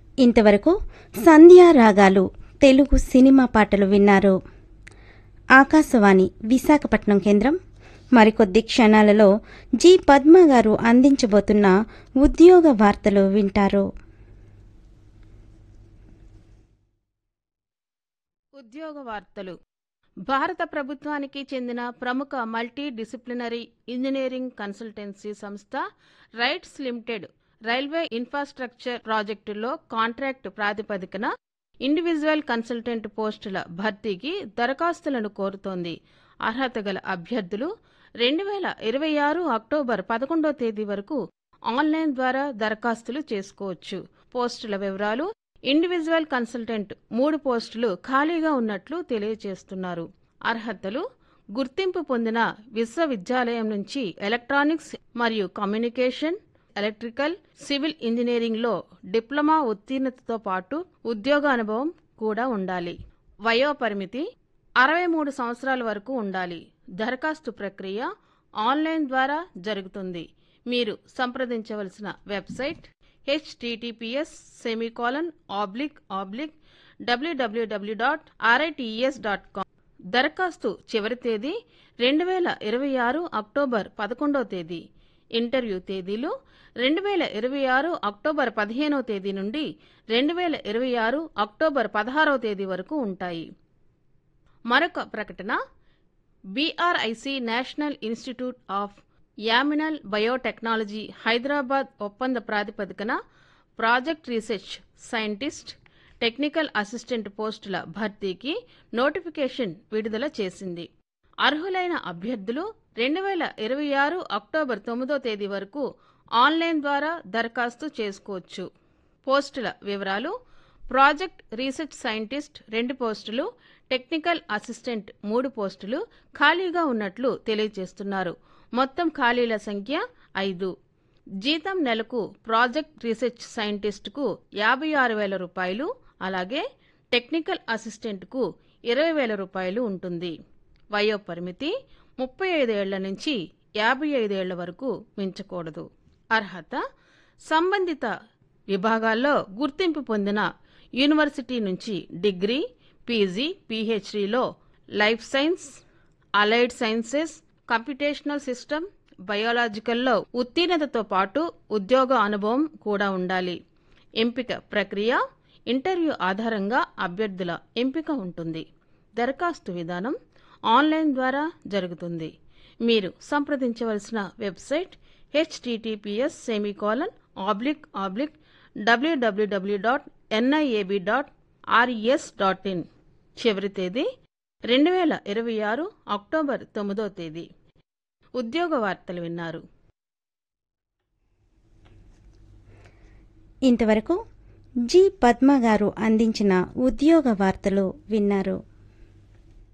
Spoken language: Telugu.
ఇంతవరకు సంధ్యా రాగాలు తెలుగు సినిమా పాటలు విన్నారు ఆకాశవాణి విశాఖపట్నం కేంద్రం మరికొద్ది క్షణాలలో జి పద్మ గారు అందించబోతున్న ఉద్యోగ వార్తలు వింటారు ఉద్యోగ వార్తలు భారత ప్రభుత్వానికి చెందిన ప్రముఖ మల్టీ డిసిప్లినరీ ఇంజనీరింగ్ కన్సల్టెన్సీ సంస్థ రైట్స్ లిమిటెడ్ రైల్వే ఇన్ఫ్రాస్ట్రక్చర్ ప్రాజెక్టుల్లో కాంట్రాక్ట్ ప్రాతిపదికన ఇండివిజువల్ కన్సల్టెంట్ పోస్టుల భర్తీకి దరఖాస్తులను కోరుతోంది అర్హత గల అభ్యర్థులు రెండు వేల ఇరవై ఆరు అక్టోబర్ పదకొండో తేదీ వరకు ఆన్లైన్ ద్వారా దరఖాస్తులు చేసుకోవచ్చు పోస్టుల వివరాలు ఇండివిజువల్ కన్సల్టెంట్ మూడు పోస్టులు ఖాళీగా ఉన్నట్లు తెలియజేస్తున్నారు అర్హతలు గుర్తింపు పొందిన విశ్వవిద్యాలయం నుంచి ఎలక్ట్రానిక్స్ మరియు కమ్యూనికేషన్ ఎలక్ట్రికల్ సివిల్ ఇంజనీరింగ్లో డిప్లొమా ఉత్తీర్ణతతో పాటు ఉద్యోగ అనుభవం కూడా ఉండాలి వయోపరిమితి అరవై మూడు సంవత్సరాల వరకు ఉండాలి దరఖాస్తు ప్రక్రియ ఆన్లైన్ ద్వారా జరుగుతుంది మీరు సంప్రదించవలసిన website H T T P S semicolon oblique oblique W W W dot R I T S dot com దరఖాస్తు చివరి తేదీ రెండు వేల ఇరవై ఆరు అక్టోబర్ పదకొండో తేదీ ఇంటర్వ్యూ తేదీలు రెండు వేల ఇరవై ఆరు అక్టోబర్ పదిహేనో తేదీ నుండి రెండు వేల ఇరవై ఆరు అక్టోబర్ పదహారవ తేదీ వరకు ఉంటాయి మరొక ప్రకటన B R I C national institute of animal biotechnology Hyderabad ఒప్పంద ప్రాతిపదికన project research scientist technical assistant పోస్టుల భర్తీకి నోటిఫికేషన్ విడుదల చేసింది అర్హులైన అభ్యర్థులు రెండు వేల ఇరవై ఆరు అక్టోబర్ తొమ్మిదో తేదీ వరకు ఆన్లైన్ ద్వారా దరఖాస్తు చేసుకోవచ్చు పోస్టుల వివరాలు ప్రాజెక్ట్ రీసెర్చ్ సైంటిస్ట్ రెండు పోస్టులు టెక్నికల్ అసిస్టెంట్ మూడు పోస్టులు ఖాళీగా ఉన్నట్లు తెలియజేస్తున్నారు మొత్తం ఖాళీల సంఖ్య ఐదు జీతం నెలకు ప్రాజెక్ట్ రీసెర్చ్ సైంటిస్ట్కు యాభై ఆరు వేల రూపాయలు అలాగే టెక్నికల్ అసిస్టెంట్కు ఇరవై వేల రూపాయలు ఉంటుంది వయోపరిమితి ముప్పై ఐదేళ్ల నుంచి యాభై ఐదేళ్ల వరకు మించకూడదు అర్హత సంబంధిత విభాగాల్లో గుర్తింపు పొందిన యూనివర్సిటీ నుంచి డిగ్రీ పీజీ పీహెచ్డీలో life science allied sciences computational system బయోలాజికల్లో ఉత్తీర్ణతతో పాటు ఉద్యోగ అనుభవం కూడా ఉండాలి ఎంపిక ప్రక్రియ ఇంటర్వ్యూ ఆధారంగా అభ్యర్థుల ఎంపిక ఉంటుంది దరఖాస్తు విధానం ఆన్లైన్ ద్వారా జరుగుతుంది మీరు సంప్రదించవలసిన website H T T P S semicolon oblique oblique W W W dot N I A B dot R E S dot in చివరి తేదీ రెండు వేల ఇరవై ఆరు అక్టోబర్ తొమ్మిదో తేదీ ఉద్యోగ వార్తలు విన్నారు ఇంతవరకు జి పద్మ గారు అందించిన ఉద్యోగ వార్తలు విన్నారు